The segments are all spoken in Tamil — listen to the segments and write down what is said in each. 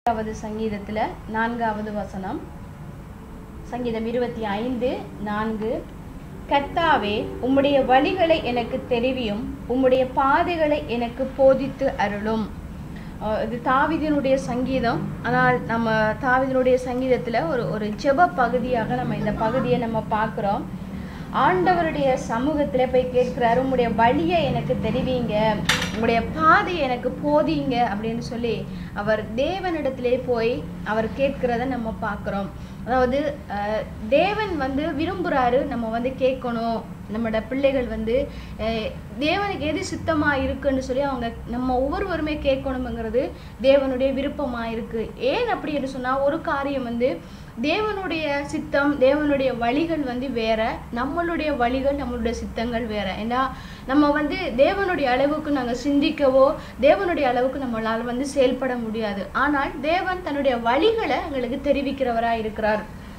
வது சங்கீதத்துல நான்காவது வசனம் சங்கீதம் இருபத்தி ஐந்து நான்கு கர்த்தாவே உம்முடைய வழிகளை எனக்கு தெரிவியும் உம்முடைய பாதைகளை எனக்கு போதித்து அருளும் அஹ் இது தாவீதினுடைய சங்கீதம் ஆனால் நம்ம தாவீதினுடைய சங்கீதத்துல ஒரு ஒரு ஜெப பகுதியாக நம்ம இந்த பகுதியை நம்ம பார்க்கிறோம் ஆண்டவருடைய சமூகத்துல போய் கேட்கிறாரு உம்முடைய வழியை எனக்கு தெரிவிங்க உம்முடைய பாதையை எனக்கு போதிங்க அப்படின்னு சொல்லி அவர் தேவனிடத்திலே போய் அவர் கேட்கிறத நம்ம பார்க்கிறோம் அதாவது அஹ், தேவன் வந்து விரும்புறாரு நம்ம வந்து கேட்கணும் நம்மளோட பிள்ளைகள் வந்து அஹ், தேவனுக்கு எது சித்தமா இருக்குன்னு சொல்லி அவங்க நம்ம ஒவ்வொருவருமே கேட்கணுங்கிறது தேவனுடைய விருப்பமா இருக்கு ஏன் அப்படி என்று சொன்னா ஒரு காரியம் வந்து தேவனுடைய சித்தம் தேவனுடைய வழிகள் வந்து வேற நம்மளுடைய வழிகள் நம்மளுடைய சித்தங்கள் வேற ஏன்னா நம்ம வந்து தேவனுடைய அளவுக்கு நாங்க சிந்திக்கவோ தேவனுடைய அளவுக்கு நம்மளால வந்து செயல்பட முடியாது ஆனால் தேவன் தன்னுடைய வழிகளை எங்களுக்கு தெரிவிக்கிறவரா இருக்கிறார்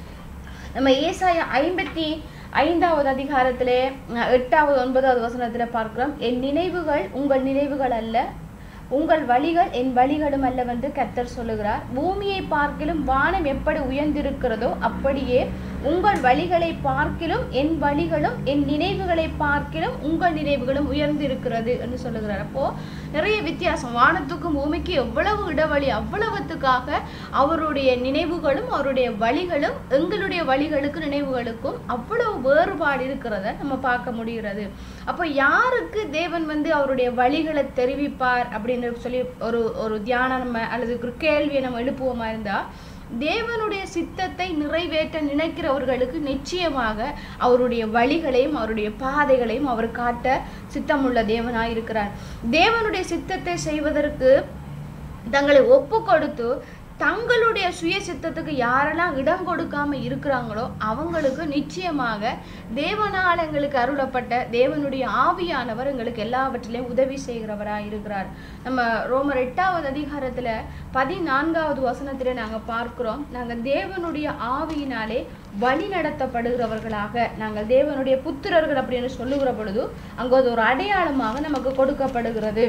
நம்ம ஏசாயா ஐம்பத்தி ஐந்தாவது அதிகாரத்திலே அஹ், எட்டாவது ஒன்பதாவது வசனத்துல பார்க்கிறோம் என் நினைவுகள் உங்கள் நினைவுகள் அல்ல உங்கள் வழிகள் என் வழிகளும் அல்லவென்று கர்த்தர் சொல்லுகிறார் பூமியை பார்க்கிலும் வானம் எப்படி உயர்ந்திருக்கிறதோ அப்படியே உங்கள் வழிகளை பார்க்கிலும் என் வழிகளும் என் நினைவுகளை பார்க்கிலும் உங்கள் நினைவுகளும் உயர்ந்திருக்கிறது என்று சொல்லுகிறார் அப்போ நிறைய வித்தியாசம் வானத்துக்கும் பூமிக்கு எவ்வளவு இடைவெளி அவ்வளவுத்துக்காக அவருடைய நினைவுகளும் அவருடைய வழிகளும் எங்களுடைய வழிகளுக்கு நினைவுகளுக்கும் அவ்வளவு வேறுபாடு இருக்கிறத நம்ம பார்க்க முடிகிறது அப்போ யாருக்கு தேவன் வந்து அவருடைய வழிகளை தெரிவிப்பார் அப்படின்னு சொல்லி ஒரு ஒரு தியானம் நம்ம அல்லது ஒரு கேள்வியை நம்ம எழுப்புவோமா இருந்தா தேவனுடைய சித்தத்தை நிறைவேற்ற நினைக்கிறவர்களுக்கு நிச்சயமாக அவருடைய வழிகளையும் அவருடைய பாதைகளையும் அவர் காட்ட சித்தமுள்ள தேவனாய் இருக்கிறார் தேவனுடைய சித்தத்தை செய்வதற்கு தங்களை ஒப்பு கொடுத்து தங்களுடைய சுய சித்தத்துக்கு யாரெல்லாம் இடம் கொடுக்காம இருக்கிறாங்களோ அவங்களுக்கு நிச்சயமாக தேவனால் எங்களுக்கு அருளப்பட்ட தேவனுடைய ஆவியானவர் எங்களுக்கு எல்லாவற்றிலையும் உதவி செய்கிறவராக இருக்கிறார் நம்ம ரோமர் எட்டாவது அதிகாரத்துல பதினான்காவது வசனத்திலே நாங்க பார்க்கிறோம் நாங்க தேவனுடைய ஆவியினாலே வழி நடத்தப்படுகிறவர்களாக நாங்கள் தேவனுடைய புத்திரர்கள் அப்படின்னு சொல்லுகிற பொழுது அங்க அது ஒரு அடையாளமாக நமக்கு கொடுக்கப்படுகிறது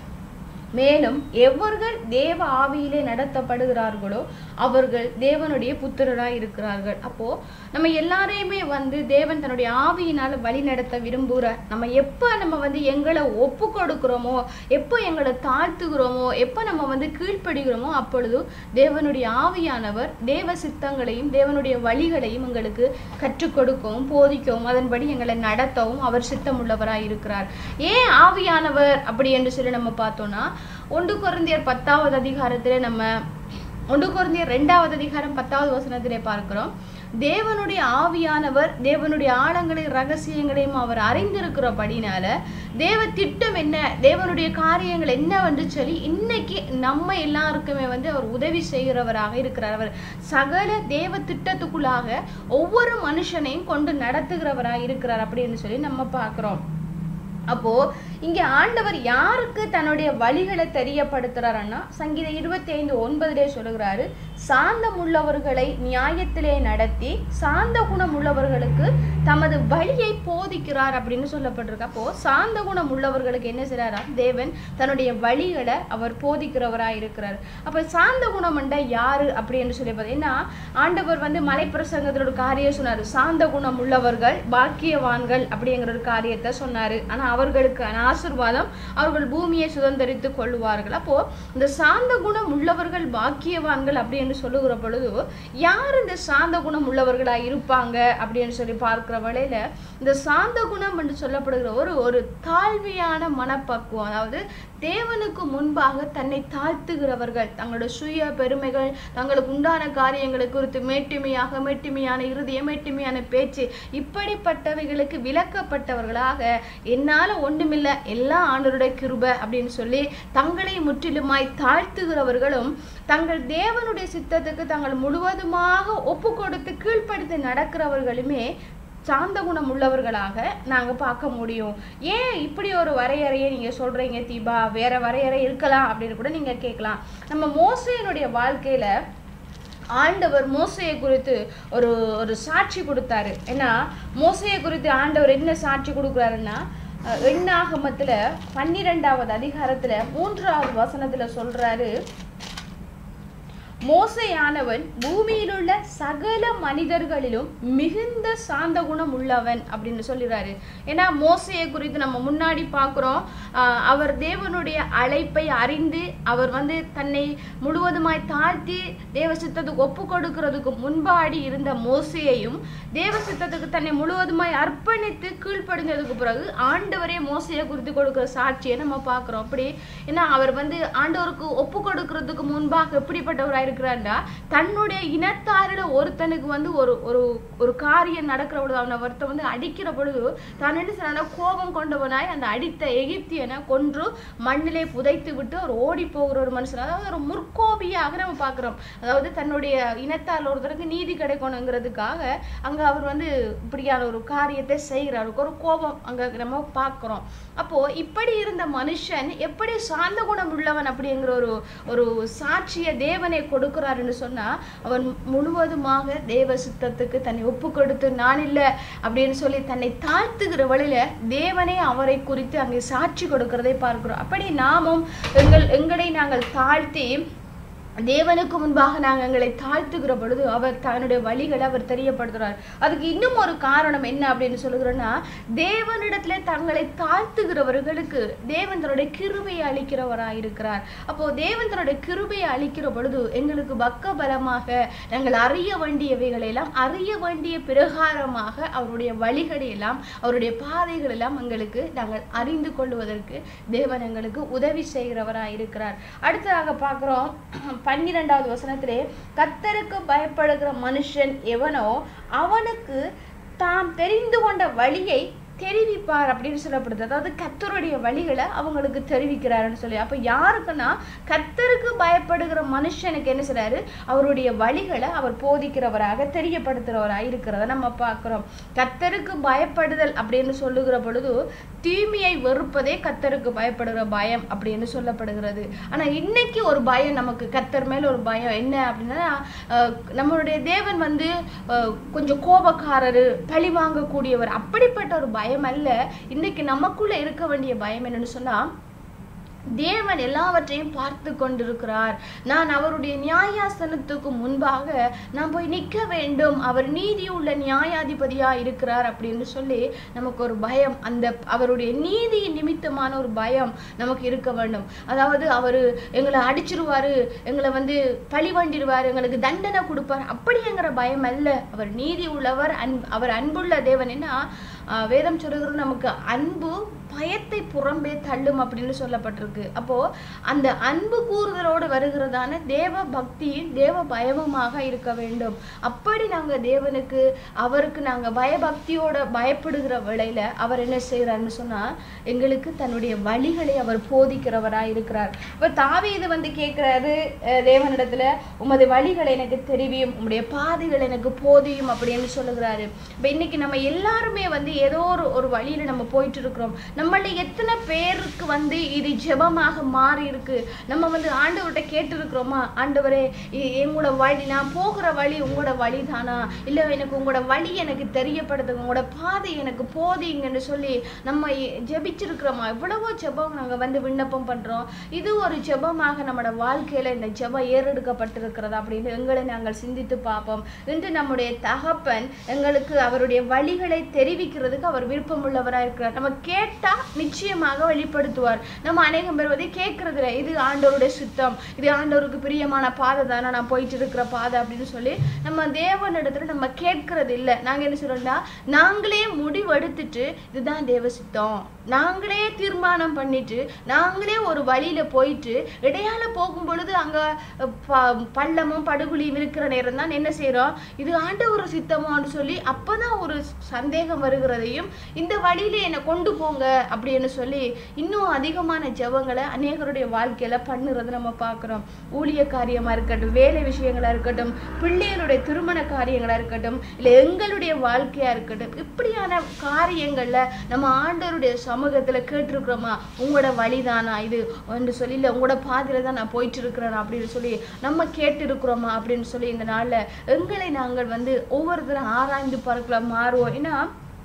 மேலும் எவர்கள் தேவ ஆவியிலே நடத்தப்படுகிறார்களோ அவர்கள் தேவனுடைய புத்திரராய் இருக்கிறார்கள் அப்போ நம்ம எல்லாரையுமே வந்து தேவன் தன்னுடைய ஆவியினால வழி நடத்த விரும்புகிறார் நம்ம எப்ப நம்ம வந்து எங்களை ஒப்பு கொடுக்கிறோமோ எப்போ எங்களை தாழ்த்துகிறோமோ எப்போ நம்ம வந்து கீழ்ப்படுகிறோமோ அப்பொழுது தேவனுடைய ஆவியானவர் தேவ சித்தங்களையும் தேவனுடைய வழிகளையும் எங்களுக்கு கற்றுக் கொடுக்கவும் போதிக்கவும் அதன்படி எங்களை நடத்தவும் அவர் சித்தமுள்ளவராய் இருக்கிறார் ஏன் ஆவியானவர் அப்படி என்று சொல்லி நம்ம பார்த்தோம்னா ஒன்று குருந்தியர் பத்தாவது அதிகாரத்திலே நம்ம ஒன்று குருந்தியர் ரெண்டாவது அதிகாரம் பத்தாவது வசனத்திலே பார்க்கிறோம் தேவனுடைய ஆவியானவர் தேவனுடைய ஆழங்களை ரகசியங்களையும் அவர் அறிந்திருக்கிறபடினால தேவ திட்டம் என்ன தேவனுடைய காரியங்கள் என்னவென்று சொல்லி இன்னைக்கு நம்ம எல்லாருக்குமே வந்து அவர் உதவி செய்கிறவராக இருக்கிறார் அவர் சகல தேவ திட்டத்துக்குள்ளாக ஒவ்வொரு மனுஷனையும் கொண்டு நடத்துகிறவராக இருக்கிறார் அப்படின்னு சொல்லி நம்ம பார்க்கிறோம் அப்போ இங்க ஆண்டவர் யாருக்கு தன்னுடைய வழிகளை தெரியப்படுத்துறாருன்னா சங்கீதம் இருபத்தி ஐந்து ஒன்பதிலே சொல்லுகிறாரு சாந்தம் உள்ளவர்களை நியாயத்திலே நடத்தி சாந்த குணம் உள்ளவர்களுக்கு தமது வழியை போதிக்கிறார் அப்படின்னு சொல்லப்பட்டிருக்கு அப்போ சாந்த குணம் உள்ளவர்களுக்கு என்ன செய்றாரா தேவன் தன்னுடைய வழிகளை அவர் போதிக்கிறவராய் இருக்கிறார் அப்ப சாந்த குணம் என்ற யாரு அப்படின்னு சொல்லி பார்த்தீங்கன்னா ஆண்டவர் வந்து மலைப்பிரசங்கத்தில் ஒரு காரியம் சொன்னாரு சாந்த குணம் உள்ளவர்கள் பாக்கியவான்கள் அப்படிங்கிற ஒரு காரியத்தை சொன்னாரு ஆனா அவர்களுக்கான ஆசிர்வாதம் அவர்கள் பூமியை சுதந்திரித்துக் கொள்ளுவார்கள் அப்போ இந்த சாந்த குணம் உள்ளவர்கள் பாக்கியவான்கள் அப்படின்னு சொல்லுகிற பொழுது யார் இந்த சாந்த குணம் உள்ளவர்களா இருப்பாங்க அப்படின்னு சொல்லி பார்க்கிற வேளையில இந்த சாந்த குணம் என்று சொல்லப்படுகிற ஒரு ஒரு தாழ்மையான மனப்பக்குவம் அதாவது தேவனுக்கு முன்பாக தன்னை தாழ்த்துகிறவர்கள் தங்களோட சுய பெருமைகள் தங்களுக்கு உண்டான காரியங்களை குறித்து மேட்டுமையாக மேட்டுமையான இருதயம் மேட்டுமையான பேச்சு இப்படிப்பட்டவைகளுக்கு விலக்கப்பட்டவர்களாக என்னால ஒண்ணுமில்ல எல்லாம் ஆண்டவருடைய கிருபை அப்படின்னு சொல்லி தங்களை முற்றிலுமாய் தாழ்த்துகிறவர்களும் தங்கள் தேவனுடைய சித்தத்துக்கு தங்கள் முழுவதுமாக ஒப்பு கொடுத்து கீழ்ப்படுத்தி நடக்கிறவர்களுமே சாந்த குணம் உள்ளவர்களாக நாங்க பார்க்க முடியும் ஏன் இப்படி ஒரு வரையறையை நீங்க சொல்றீங்க தீபா வேற வரையறை இருக்கலாம் அப்படின்னு கூட நீங்க கேட்கலாம் நம்ம மோசையினுடைய வாழ்க்கையில ஆண்டவர் மோசையை குறித்து ஒரு ஒரு சாட்சி கொடுத்தாரு ஏன்னா மோசையை குறித்து ஆண்டவர் என்ன சாட்சி கொடுக்குறாருன்னா அஹ், எண்ணாகமத்துல பன்னிரெண்டாவது அதிகாரத்துல மூன்றாவது வசனத்துல சொல்றாரு மோசையானவன் பூமியில் உள்ள சகல மனிதர்களிலும் மிகுந்த சாந்த குணம் உள்ளவன் அப்படின்னு சொல்லிடுறாரு ஏன்னா மோசையை குறித்து நம்ம முன்னாடி பார்க்குறோம் அவர் தேவனுடைய அழைப்பை அறிந்து அவர் வந்து தன்னை முழுவதுமாய் தாழ்த்தி தேவ சித்தத்துக்கு ஒப்பு கொடுக்கிறதுக்கு முன்பாடி இருந்த மோசையையும் தேவ சித்தத்துக்கு தன்னை முழுவதுமாய் அர்ப்பணித்து கீழ்ப்படிஞ்சதுக்கு பிறகு ஆண்டவரே மோசையை குறித்து கொடுக்கிற சாட்சியை நம்ம பார்க்குறோம் அப்படி ஏன்னா அவர் வந்து ஆண்டவருக்கு ஒப்பு கொடுக்கறதுக்கு முன்பாக எப்படிப்பட்டவராக இருக்கிறார்டா தன்னுடைய இனத்தாரில் ஒருத்தனுக்கு வந்து ஒரு ஒரு ஒரு காரியம் நடக்கிற பொழுது அவனை ஒருத்தன் வந்து அடிக்கிற பொழுது தான் என்ன செய்யறான கோபம் கொண்டவனாய் அந்த அடித்த எகிப்தியனை கொன்று மண்ணிலே புதைத்து விட்டு அவர் ஓடி போகிற ஒரு மனுஷன் அதாவது ஒரு முற்கோபியாக நம்ம பார்க்குறோம் அதாவது தன்னுடைய இனத்தால் ஒருத்தருக்கு நீதி கிடைக்கணுங்கிறதுக்காக அங்க அவர் வந்து இப்படியான ஒரு காரியத்தை செய்கிறார் ஒரு கோபம் அங்க நம்ம பார்க்கிறோம் அப்போ இப்படி இருந்த மனுஷன் எப்படி சாந்த குணம் உள்ளவன் அப்படிங்கிற ஒரு ஒரு சாட்சிய தேவனை கொடுக்கிறாருன்னு சொன்னா அவன் முழுவதுமாக தேவ சித்தத்துக்கு தன்னை ஒப்பு கொடுத்து நான் இல்லை அப்படின்னு சொல்லி தன்னை தாழ்த்துகிற வழியில தேவனே அவரை குறித்து அங்கே சாட்சி கொடுக்கிறதை பார்க்கிறோம் அப்படி நாமும் எங்கள் எங்களை நாங்கள் தாழ்த்தி தேவனுக்கு முன்பாக நாங்கள் எங்களை தாழ்த்துகிற பொழுது அவர் தன்னுடைய வழிகளை அவர் தெரியப்படுத்துறார் அதுக்கு இன்னும் ஒரு காரணம் என்ன அப்படின்னு சொல்லுகிறோன்னா தேவனிடத்துல தங்களை தாழ்த்துகிறவர்களுக்கு தேவன் தன்னுடைய கிருபையை அளிக்கிறவராக இருக்கிறார் அப்போ தேவன் தன்னுடைய கிருபையை அளிக்கிற பொழுது எங்களுக்கு பக்க பலமாக நாங்கள் அறிய வேண்டியவைகளை எல்லாம் அறிய வேண்டிய பிரகாரமாக அவருடைய வழிகளை எல்லாம் அவருடைய பாதைகள் எல்லாம் எங்களுக்கு நாங்கள் அறிந்து கொள்வதற்கு தேவன் எங்களுக்கு உதவி செய்கிறவராக இருக்கிறார் அடுத்ததாக பார்க்கிறோம் பன்னிரெண்டாவது வசனத்திலே கத்தருக்கு பயப்படுகிற மனுஷன் எவனோ அவனுக்கு தாம் தெரிந்து கொண்ட வழியை தெரிவிப்பார் அப்படின்னு சொல்லப்படுது அதாவது கத்தருடைய வழிகளை அவங்களுக்கு தெரிவிக்கிறாருன்னு சொல்லி அப்போ யாருக்குன்னா கத்தருக்கு பயப்படுகிற மனுஷனுக்கு என்ன செய்றாரு அவருடைய வழிகளை அவர் போதிக்கிறவராக தெரியப்படுத்துகிறவராக இருக்கிறத நம்ம பார்க்குறோம் கத்தருக்கு பயப்படுதல் அப்படின்னு சொல்லுகிற பொழுது தீமையை வெறுப்பதே கத்தருக்கு பயப்படுகிற பயம் அப்படின்னு சொல்லப்படுகிறது ஆனா இன்னைக்கு ஒரு பயம் நமக்கு கத்தர் மேல ஒரு பயம் என்ன அப்படின்னா அஹ், நம்மளுடைய தேவன் வந்து அஹ், கொஞ்சம் கோபக்காரரு பழி வாங்கக்கூடியவர் அப்படிப்பட்ட ஒரு பயம் அல்ல இன்னைக்கு நமக்குள்ள இருக்க வேண்டிய பயம் என்னன்னு சொன்னா தேவன் எல்லாவற்றையும் பார்த்து கொண்டிருக்கிறார் நான் அவருடைய நியாயாசனத்துக்கு முன்பாக நான் போய் நிற்க வேண்டும் அவர் நீதி உள்ள நியாயாதிபதியா இருக்கிறார் அப்படின்னு சொல்லி நமக்கு ஒரு பயம் அந்த அவருடைய நீதி நிமித்தமான ஒரு பயம் நமக்கு இருக்க வேண்டும் அதாவது அவர் எங்களை அடிச்சிருவாரு எங்களை வந்து பழி வண்டிடுவார் எங்களுக்கு தண்டனை கொடுப்பார் அப்படிங்கிற பயம் அல்ல அவர் நீதி உள்ளவர் அன் அவர் அன்புள்ள தேவன் என்ன ஆஹ் வேதம் சொல்லுகிறது நமக்கு அன்பு பயத்தை புறம்பே தள்ளும் அப்படின்னு சொல்லப்பட்டிருக்கு அப்போ அந்த அன்பு கூறுதலோடு வருகிறதான தேவ பக்தியும் தேவ பயமுமாக இருக்க வேண்டும் அப்படி நாங்க தேவனுக்கு அவருக்கு நாங்க பயபக்தியோட பயப்படுகிற வேளையில அவர் என்ன செய்யறாருன்னு சொன்னா எங்களுக்கு தன்னுடைய வழிகளை அவர் போதிக்கிறவரா இருக்கிறார் இப்ப தாவீது வந்து கேட்கிறாரு அஹ் தேவனிடத்துல உமது வழிகள் எனக்கு தெரிவியும் உம்முடைய பாதைகள் எனக்கு போதியும் அப்படின்னு சொல்லுகிறாரு இப்ப இன்னைக்கு நம்ம எல்லாருமே வந்து ஏதோ ஒரு ஒரு வழியில நம்ம போயிட்டு இருக்கிறோம் நம்மள எத்தனை பேருக்கு வந்து இது ஜெபமாக மாறி இருக்கு நம்ம வந்து ஆண்டவர்கிட்ட கேட்டிருக்கிறோமா ஆண்டவரே இ- எங்களோட வழி நான் போகிற வழி உங்களோட வழி தானா இல்ல எனக்கு உங்களோட வழி எனக்கு தெரியப்படுத்துங்க உங்களோட பாதை எனக்கு போதிங்கன்னு சொல்லி நம்ம இ- ஜெபிச்சிருக்கிறோமா எவ்வளவோ ஜெபம் நாங்க வந்து விண்ணப்பம் பண்றோம் இது ஒரு ஜெபமாக நம்மளோட வாழ்க்கையில இந்த ஜெபம் ஏறெடுக்கப்பட்டிருக்கிறது அப்படின்னு எங்களை நாங்கள் சிந்தித்து பார்ப்போம் இன்று நம்முடைய தகப்பன் எங்களுக்கு அவருடைய வழிகளை தெரிவிக்கிறதுக்கு அவர் விருப்பமுள்ளவராக இருக்கிறார் நம்ம கேட்டா நிச்சயமாக வெளிப்படுத்துவார் நம்ம அநேகம் பேர் வந்து கேட்கறதில்ல இது ஆண்டவருடைய சுத்தம் இது ஆண்டவருக்கு பிரியமான பாதை தானே நான் போயிட்டு இருக்கிற பாதை அப்படின்னு சொல்லி நம்ம தேவனிடத்துல நம்ம கேட்கறது இல்லை நாங்க என்ன சொல்றோம்னா நாங்களே முடிவெடுத்துட்டு இதுதான் தேவ சித்தம் நாங்களே தீர்மானம் பண்ணிட்டு நாங்களே ஒரு வழியில போயிட்டு இடையால போகும் பொழுது அங்க ப- பள்ளமும் படுகுழியும் இருக்கிற நேரம் தான் என்ன செய்றோம் இது ஆண்டவர் சித்தமான்னு சொல்லி அப்பதான் ஒரு சந்தேகம் வருகிறதையும் இந்த வழியில என்னை கொண்டு போங்க அப்படின்னு சொல்லி இன்னும் அதிகமான ஜெபங்களை அநேகருடைய வாழ்க்கையில பண்ணுறதை நம்ம பார்க்குறோம் ஊழிய காரியமா இருக்கட்டும் வேலை விஷயங்களா இருக்கட்டும் பிள்ளைகளுடைய திருமண காரியங்களா இருக்கட்டும் இல்லை எங்களுடைய வாழ்க்கையா இருக்கட்டும் இப்படியான காரியங்கள்ல நம்ம ஆண்டவருடைய சமூகத்துல கேட்டிருக்கிறோமா உங்களோட வழிதானா இது என்று சொல்லி இல்லை உங்களோட பாதையில தான் நான் போயிட்டு இருக்கிறேன் அப்படின்னு சொல்லி நம்ம கேட்டு இருக்கிறோமா அப்படின்னு சொல்லி இந்த நாள்ல எங்களை நாங்கள் வந்து ஒவ்வொருத்தரும் ஆராய்ந்து பார்க்கலாம் மாறுவோம் ஏன்னா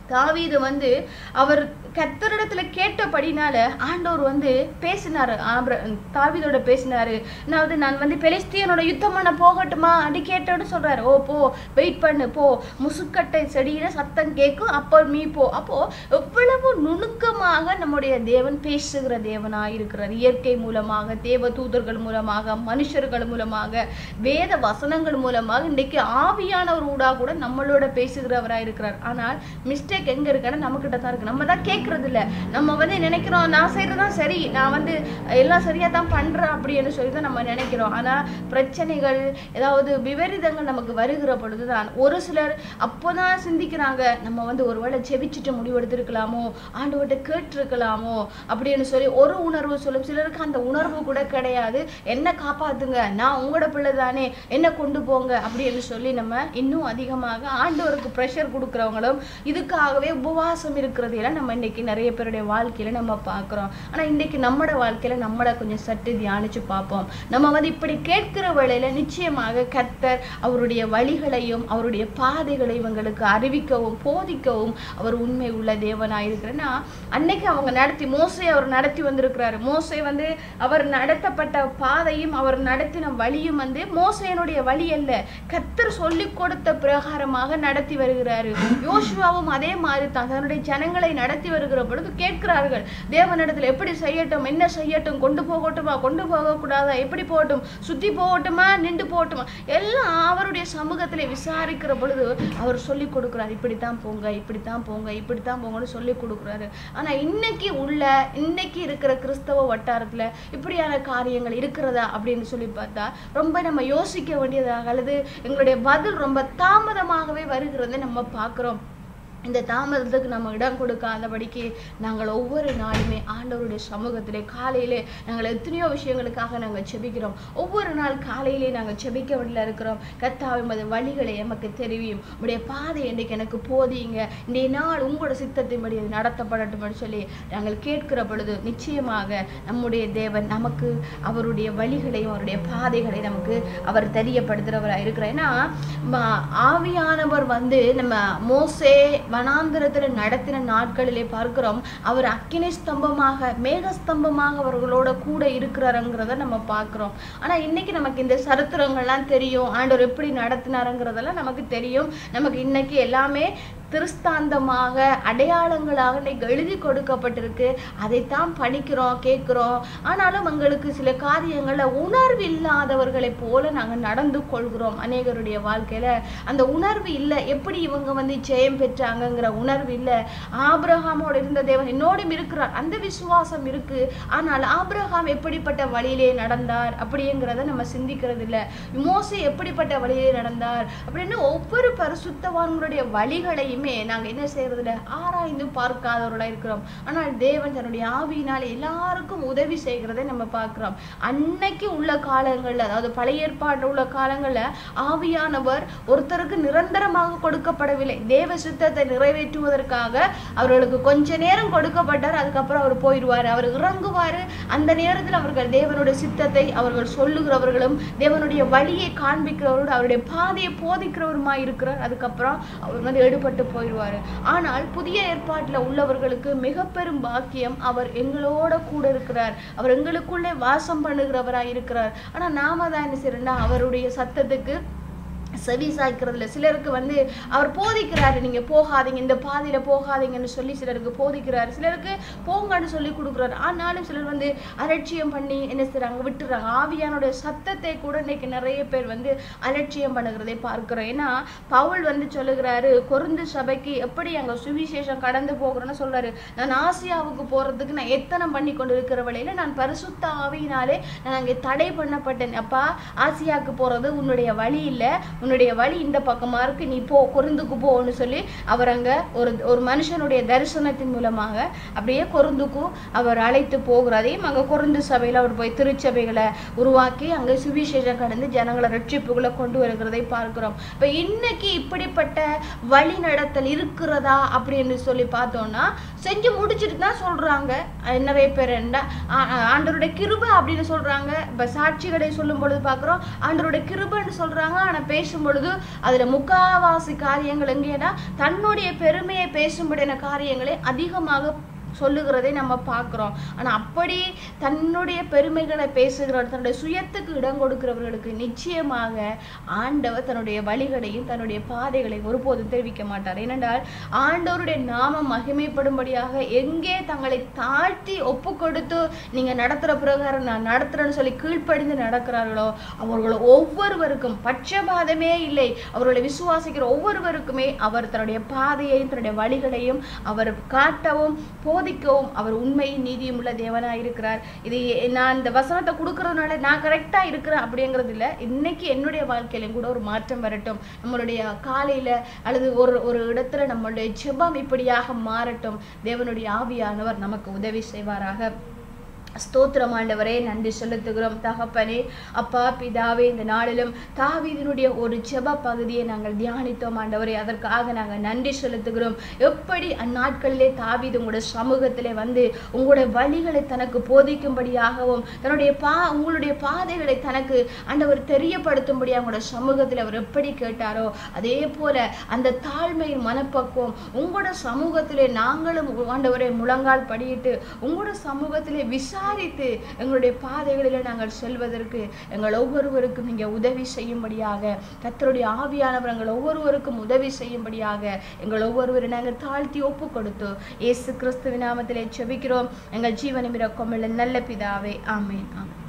தாவீது வந்து அவர் கத்தரிடத்துல கேட்டபடினால ஆண்டவர் வந்து பேசினாரு ஆபிர தாவீதோட பேசினாரு அதாவது நான் வந்து பெலிஸ்தியனோட யுத்தம் பண்ண போகட்டுமா அப்படி கேட்டோன்னு சொல்றாரு ஓ போ வெயிட் பண்ணு போ முசுக்கட்டை செடியில சத்தம் கேட்கும் அப்போ மீ போ அப்போ எவ்வளவு நுணுக்கமாக நம்முடைய தேவன் பேசுகிற தேவனா இருக்கிறார் இயற்கை மூலமாக தேவ தூதர்கள் மூலமாக மனுஷர்கள் மூலமாக வேத வசனங்கள் மூலமாக இன்னைக்கு ஆவியானவர் ஊடா கூட நம்மளோட பேசுகிறவரா இருக்கிறார் ஆனால் மிஸ்டேக் எங்க இருக்குன்னா நம்ம கிட்ட தான் இருக்கு நம்ம தான் கேட்கறது இல்ல நம்ம வந்து நினைக்கிறோம் நான் செய்யறதுதான் சரி நான் வந்து எல்லாம் சரியா தான் பண்றேன் அப்படின்னு சொல்லி தான் நம்ம நினைக்கிறோம் ஆனா பிரச்சனைகள் ஏதாவது விபரீதங்கள் நமக்கு வருகிற பொழுதுதான் ஒரு சிலர் அப்போதான் சிந்திக்கிறாங்க நம்ம வந்து ஒருவேளை செவிச்சிட்டு முடிவெடுத்திருக்கலாமோ ஆண்டவர்கிட்ட கேட்டிருக்கலாமோ அப்படின்னு சொல்லி ஒரு உணர்வு சொல்லும் சிலருக்கு அந்த உணர்வு கூட கிடையாது என்ன காப்பாத்துங்க நான் உங்களோட பிள்ளை தானே என்ன கொண்டு போங்க அப்படின்னு சொல்லி நம்ம இன்னும் அதிகமாக ஆண்டவருக்கு ப்ரெஷர் கொடுக்குறவங்களும் இதுக்காகவே உபவாசம் இருக்கிறது எல்லாம் நம்ம இன்னைக்கு நிறைய பேருடைய வாழ்க்கையில நம்ம பார்க்கிறோம் ஆனா இன்னைக்கு நம்மட வாழ்க்கையில நம்மள கொஞ்சம் சற்று தியானிச்சு பார்ப்போம் நம்ம வந்து இப்படி கேட்கிற வேளையில நிச்சயமாக கர்த்தர் அவருடைய வழிகளையும் அவருடைய பாதைகளையும் எங்களுக்கு அறிவிக்கவும் போதிக்கவும் அவர் உண்மை உள்ள தேவனாயிருக்கிறேன்னா அன்னைக்கு அவங்க நடத்தி மோசை அவர் நடத்தி வந்திருக்கிறாரு மோசை வந்து அவர் நடத்தப்பட்ட பாதையும் அவர் நடத்தின வழியும் வந்து மோசையனுடைய வழி அல்ல கர்த்தர் சொல்லிக் கொடுத்த பிரகாரமாக நடத்தி வருகிறாரு யோசுவாவும் அதே மாதிரி தான் தன்னுடைய ஜனங்களை நடத்தி வருகிற பொழுது கேட்கிறார்கள் தேவனிடத்துல எப்படி செய்யட்டும் என்ன செய்யட்டும் கொண்டு போகட்டுமா கொண்டு போக கூடாதா எப்படி போகட்டும் சுத்தி போகட்டுமா நின்று போகட்டுமா எல்லாம் அவருடைய சமூகத்திலே விசாரிக்கிற பொழுது அவர் சொல்லி கொடுக்கிறார் இப்படித்தான் போங்க இப்படித்தான் போங்க இப்படித்தான் போங்கன்னு சொல்லி கொடுக்குறாரு ஆனா இன்னைக்கு உள்ள இன்னைக்கு இருக்கிற கிறிஸ்தவ வட்டாரத்துல இப்படியான காரியங்கள் இருக்கிறதா அப்படின்னு சொல்லி பார்த்தா ரொம்ப நம்ம யோசிக்க வேண்டியதாக அல்லது எங்களுடைய பதில் ரொம்ப தாமதமாகவே வருகிறதை நம்ம பார்க்கிறோம் இந்த தாமதத்துக்கு நம்ம இடம் கொடுக்காதபடிக்கு நாங்கள் ஒவ்வொரு நாளுமே ஆண்டவருடைய சமூகத்திலே காலையிலே நாங்கள் எத்தனையோ விஷயங்களுக்காக நாங்கள் செபிக்கிறோம் ஒவ்வொரு நாள் காலையிலே நாங்கள் செபிக்க வேண்டிய இருக்கிறோம் கர்த்தாவே உமது வழிகளை எமக்கு தெரிவியும் உடைய பாதை இன்றைக்கு எனக்கு போதியுங்க இன்றைய நாள் உங்களோட சித்தத்தின்படி அது நடத்தப்படட்டும் சொல்லி நாங்கள் கேட்கிற பொழுது நிச்சயமாக நம்முடைய தேவன் நமக்கு அவருடைய வழிகளையும் அவருடைய பாதைகளை நமக்கு அவர் தெரியப்படுத்துகிறவராக இருக்கிறார் ஏன்னா ம- ஆவியானவர் வந்து நம்ம மோசே வனாந்திரத்துல நடத்தின நாட்களிலே பார்க்கிறோம் அவர் அக்கினி ஸ்தம்பமாக மேக ஸ்தம்பமாக அவர்களோட கூட இருக்கிறாருங்கிறத நம்ம பார்க்கிறோம் ஆனா இன்னைக்கு நமக்கு இந்த சரித்திரங்கள்லாம் தெரியும் ஆண்டவர் எப்படி நடத்தினாருங்கிறதெல்லாம் நமக்கு தெரியும் நமக்கு இன்னைக்கு எல்லாமே திருஸ்தாந்தமாக அடையாளங்களாக இன்னைக்கு எழுதி கொடுக்கப்பட்டிருக்கு அதைத்தான் படிக்கிறோம் கேட்கிறோம் ஆனாலும் எங்களுக்கு சில காரியங்கள்ல உணர்வு இல்லாதவர்களைப் போல நாங்க நடந்து கொள்கிறோம் அநேகருடைய வாழ்க்கையில அந்த உணர்வு இல்லை எப்படி இவங்க வந்து ஜெயம் பெற்றாங்கங்கிற உணர்வு இல்லை ஆபிரகாமோட இருந்த தேவன் என்னோடும் இருக்கிறார் அந்த விசுவாசம் இருக்கு ஆனால் ஆபிரகாம் எப்படிப்பட்ட வழியிலே நடந்தார் அப்படிங்கிறத நம்ம சிந்திக்கிறது இல்ல மோசே எப்படிப்பட்ட வழியிலே நடந்தார் அப்படின்னு ஒவ்வொரு பரிசுத்தவான்களுடைய வழிகளையுமே நாங்க என்ன செய்யறது இல்ல ஆராய்ந்து பார்க்காதவர்களா இருக்கிறோம் ஆனால் தேவன் தன்னுடைய ஆவியினால எல்லாருக்கும் உதவி செய்கிறதை நம்ம பார்க்கிறோம் அன்னைக்கு உள்ள காலங்கள்ல அதாவது பழைய ஏற்பாடு உள்ள காலங்கள்ல ஆவியானவர் ஒருத்தருக்கு நிரந்தரமாக கொடுக்கப்படவில்லை தேவ சித்தத்தை நிறைவேற்றுவதற்காக அவர்களுக்கு கொஞ்ச நேரம் கொடுக்கப்பட்டார் அதுக்கப்புறம் அவர் போயிடுவார் அவர் இறங்குவாரு அந்த நேரத்தில் அவர்கள் தேவனுடைய சித்தத்தை அவர்கள் சொல்லுகிறவர்களும் தேவனுடைய வழியை காண்பிக்கிறவரோடு அவருடைய பாதையை போதிக்கிறவருமாய் இருக்கிறார் அதுக்கப்புறம் அவர் வந்து எடுபட்டு போயிடுவாரு ஆனால் புதிய ஏற்பாட்டுல உள்ளவர்களுக்கு மிக பெரும் பாக்கியம் அவர் எங்களோட கூட இருக்கிறார் அவர் எங்களுக்குள்ளே வாசம் பண்ணுகிறவராய் இருக்கிறார் ஆனா நாம தான் என்ன செய்யறோம்னா அவருடைய சத்தத்துக்கு செவி சாய்க்கிறதுல சிலருக்கு வந்து அவர் போதிக்கிறாரு நீங்க போகாதீங்க இந்த பாதையில போகாதீங்கன்னு சொல்லி சிலருக்கு போதிக்கிறாரு சிலருக்கு போங்கன்னு சொல்லி கொடுக்குறாரு ஆனாலும் சிலர் வந்து அலட்சியம் பண்ணி என்ன செய்றாங்க விட்டுறாங்க ஆவியானுடைய சத்தத்தை கூட இன்னைக்கு நிறைய பேர் வந்து அலட்சியம் பண்ணுகிறதை பார்க்கிறோம் ஏன்னா பவுல் வந்து சொல்லுகிறாரு கொருந்து சபைக்கு எப்படி அங்க சுவிசேஷம் கடந்து போகிறேன்னு சொல்றாரு நான் ஆசியாவுக்கு போறதுக்கு நான் எத்தனை பண்ணி கொண்டு இருக்கிற வழியில நான் பரிசுத்த ஆவியினாலே நான் அங்கே தடை பண்ணப்பட்டேன் அப்பா ஆசியாவுக்கு போறது உன்னுடைய வழி இல்ல உன்னுடைய வழி இந்த பக்கமா இருக்கு நீ போ கொருந்துக்கு போன்னு சொல்லி அவர் அங்க ஒரு ஒரு மனுஷனுடைய தரிசனத்தின் மூலமாக அப்படியே கொருந்துக்கு அவர் அழைத்து போகிறதையும் அங்க கொருந்து சபையில அவர் போய் திருச்சபைகளை உருவாக்கி அங்க சுவிசேஷம் கடந்து ஜனங்களை ரட்சிப்புகளை கொண்டு வருகிறதை பார்க்கிறோம் இப்ப இன்னைக்கு இப்படிப்பட்ட வழி நடத்தல் இருக்கிறதா அப்படின்னு சொல்லி பார்த்தோம்னா செஞ்சு முடிச்சிட்டு தான் சொல்றாங்க அஹ் நிறைய பேர் என்ன ஆ- ஆ- ஆண்டவருடைய கிருபை அப்படின்னு சொல்றாங்க இப்ப சாட்சிகளை சொல்லும் பொழுது பார்க்கிறோம் ஆண்டவருடைய கிருபைன்னு சொல்றாங்க ஆனா பேசுற பேசும் பொழுது அதுல முக்காவாசி காரியங்கள் எங்கேனா தன்னுடைய பெருமையை பேசும்படியான காரியங்களை அதிகமாக சொல்லுகிறதை நம்ம பார்க்கிறோம் ஆனா அப்படி தன்னுடைய பெருமைகளை பேசுகிற தன்னுடைய சுயத்துக்கு இடம் கொடுக்கிறவர்களுக்கு நிச்சயமாக ஆண்டவர் தன்னுடைய வழிகளையும் தன்னுடைய பாதைகளையும் ஒருபோதும் தெரிவிக்க மாட்டார் ஏனென்றால் ஆண்டவருடைய நாமம் மகிமைப்படும்படியாக எங்கே தங்களை தாழ்த்தி ஒப்பு கொடுத்து நீங்க நடத்துற பிரகாரம் நான் நடத்துறேன்னு சொல்லி கீழ்ப்படிந்து நடக்கிறார்களோ அவர்கள் ஒவ்வொருவருக்கும் பட்சபாதமே இல்லை அவர்களை விசுவாசிக்கிற ஒவ்வொருவருக்குமே அவர் தன்னுடைய பாதையையும் தன்னுடைய வழிகளையும் அவர் காட்டவும் போதிக்கவும் அவர் உண்மையும் நீதியும் உள்ள தேவனாய் இருக்கிறார் இது நான் இந்த வசனத்தை கொடுக்கறதுனால நான் கரெக்டா இருக்கிறேன் அப்படிங்கிறது இல்ல இன்னைக்கு என்னுடைய வாழ்க்கையிலும் கூட ஒரு மாற்றம் வரட்டும் நம்மளுடைய காலையில அல்லது ஒரு ஒரு இடத்துல நம்மளுடைய ஜெபம் இப்படியாக மாறட்டும் தேவனுடைய ஆவியானவர் நமக்கு உதவி செய்வாராக ஸ்தோத்திரம் ஆண்டவரே நன்றி செலுத்துகிறோம் தகப்பனே அப்பா பிதாவே இந்த நாளிலும் தாவீதினுடைய ஒரு ஜெப பகுதியை நாங்கள் தியானித்தோம் ஆண்டவரே அதற்காக நாங்கள் நன்றி செலுத்துகிறோம் எப்படி அந்நாட்களிலே தாவீது உங்களுடைய சமூகத்திலே வந்து உங்களுடைய வழிகளை தனக்கு போதிக்கும்படியாகவும் தன்னுடைய பா உங்களுடைய பாதைகளை தனக்கு ஆண்டவர் தெரியப்படுத்தும்படியாக உங்களுடைய சமூகத்தில் அவர் எப்படி கேட்டாரோ அதே போல அந்த தாழ்மையின் மனப்பக்குவம் உங்களோட சமூகத்திலே நாங்களும் ஆண்டவரை முழங்கால் படியிட்டு உங்களோட சமூகத்திலே விசா விசாரித்து எங்களுடைய பாதைகளிலே நாங்கள் செல்வதற்கு எங்கள் ஒவ்வொருவருக்கும் நீங்க உதவி செய்யும்படியாக கத்தருடைய ஆவியானவர் எங்கள் ஒவ்வொருவருக்கும் உதவி செய்யும்படியாக எங்கள் ஒவ்வொருவரை நாங்கள் தாழ்த்தி ஒப்பு கொடுத்து இயேசு கிறிஸ்துவின் நாமத்திலே செபிக்கிறோம் எங்கள் ஜீவனம் இறக்கும் நல்ல பிதாவே ஆமேன் ஆமேன்